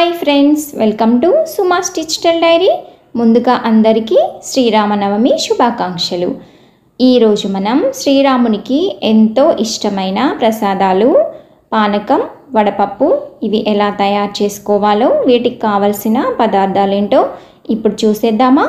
hi friends welcome to Suma digital diary ముందుగా అందరికీ శ్రీరామనవమి శుభాకాంక్షలు ఈరోజు మనం శ్రీరామునికి ఎంతో ఇష్టమైన ప్రసాదాలు పానకం వడపప్పు ఇవి ఎలా తయారు చేసుకోవాలో వీటికి కావలసిన పదార్థాలు ఏంటో ఇప్పుడు చూసేద్దామా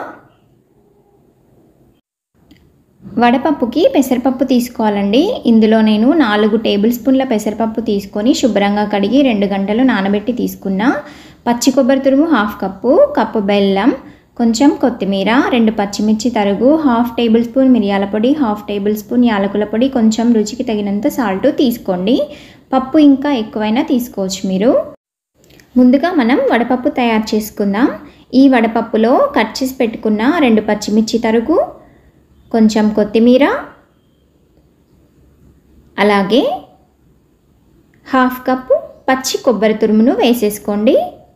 వడపప్పుకి పెసరపప్పు తీసుకోవాలండి ఇందులో నేను నాలుగు టేబుల్ స్పూన్ల పెసరపప్పు తీసుకొని శుభ్రంగా కడిగి రెండు గంటలు నానబెట్టి తీసుకున్న పచ్చి కొబ్బరి తురుము హాఫ్ కప్పు కప్పు బెల్లం కొంచెం కొత్తిమీర రెండు పచ్చిమిర్చి తరుగు హాఫ్ టేబుల్ స్పూన్ మిరియాల పొడి హాఫ్ టేబుల్ స్పూన్ యాలకుల పొడి కొంచెం రుచికి తగినంత సాల్ట్ తీసుకోండి పప్పు ఇంకా ఎక్కువైనా తీసుకోవచ్చు మీరు ముందుగా మనం వడపప్పు తయారు చేసుకుందాం ఈ వడపప్పులో కట్ చేసి పెట్టుకున్న రెండు పచ్చిమిర్చి తరుగు కొంచెం కొత్తిమీర అలాగే హాఫ్ కప్పు పచ్చి కొబ్బరి తురుమును వేసేసుకోండి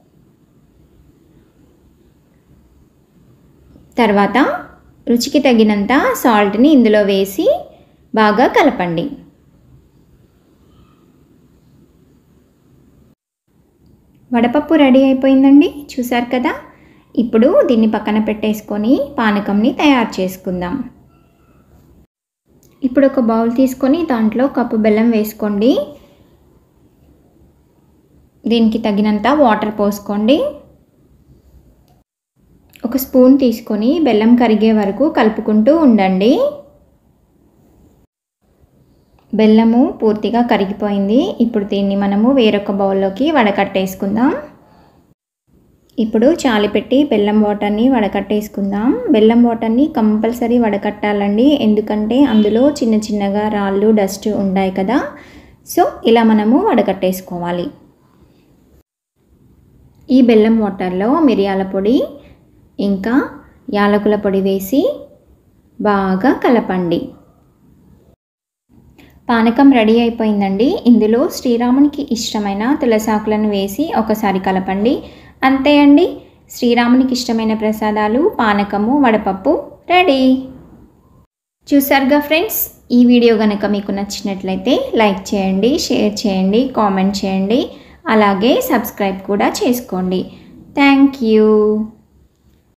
తర్వాత రుచికి తగినంత సాల్ట్ని ఇందులో వేసి బాగా కలపండి వడపప్పు రెడీ అయిపోయిందండి చూసారు కదా ఇప్పుడు దీన్ని పక్కన పెట్టేసుకొని పానకంని తయారు చేసుకుందాం ఇప్పుడు ఒక బౌల్ తీసుకొని దాంట్లో కప్పు బెల్లం వేసుకోండి దీనికి తగినంత వాటర్ పోసుకోండి ఒక స్పూన్ తీసుకొని బెల్లం కరిగే వరకు కలుపుకుంటూ ఉండండి బెల్లము పూర్తిగా కరిగిపోయింది ఇప్పుడు దీన్ని మనము వేరొక బౌల్లోకి వడకట్టేసుకుందాం ఇప్పుడు చాలి పెట్టి బెల్లం వాటర్ని వడకట్టేసుకుందాం బెల్లం వాటర్ని కంపల్సరీ వడకట్టాలండి ఎందుకంటే అందులో చిన్న చిన్నగా రాళ్ళు డస్ట్ ఉన్నాయి కదా సో ఇలా మనము వడకట్టేసుకోవాలి ఈ బెల్లం వాటర్లో మిరియాల పొడి ఇంకా యాలకుల పొడి వేసి బాగా కలపండి పానకం రెడీ అయిపోయిందండి ఇందులో శ్రీరామునికి ఇష్టమైన తులసాకులను వేసి ఒకసారి కలపండి అంతే అండి శ్రీరామునికి ఇష్టమైన ప్రసాదాలు పానకము వడపప్పు రెడీ చూసారుగా ఫ్రెండ్స్ ఈ వీడియో కనుక మీకు నచ్చినట్లయితే లైక్ చేయండి షేర్ చేయండి కామెంట్ చేయండి అలాగే సబ్స్క్రైబ్ కూడా చేసుకోండి థ్యాంక్ యూ